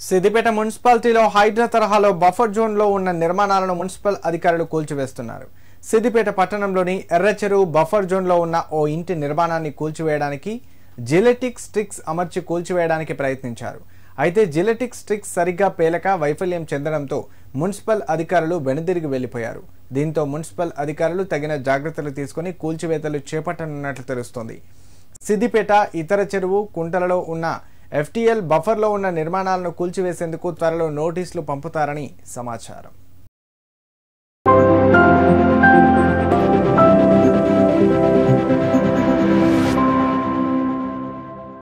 సిద్దిపేట మున్సిపాలిటీలో హైడ్రా తరహాలో బఫర్ జోన్లో ఉన్న నిర్మాణాలను మున్సిపల్ అధికారులు కూల్చివేస్తున్నారు సిద్దిపేట పట్టణంలోని ఎర్రచెరువు బఫర్ జోన్లో ఉన్న ఓ ఇంటి నిర్మాణాన్ని కూల్చివేయడానికి జిలెటిక్ స్ట్రిక్స్ అమర్చి కూల్చివేయడానికి ప్రయత్నించారు అయితే జిలెటిక్ స్ట్రిక్స్ సరిగ్గా పేలక వైఫల్యం చెందడంతో మున్సిపల్ అధికారులు వెనుదిరిగి వెళ్లిపోయారు దీంతో మున్సిపల్ అధికారులు తగిన జాగ్రత్తలు తీసుకుని కూల్చివేతలు చేపట్టనున్నట్లు తెలుస్తోంది సిద్దిపేట ఇతర చెరువు కుంటలలో ఉన్న ఎఫ్టీఎల్ బఫర్లో ఉన్న నిర్మాణాలను కూల్చివేసేందుకు త్వరలో నోటీసులు పంపుతారని సమాచారం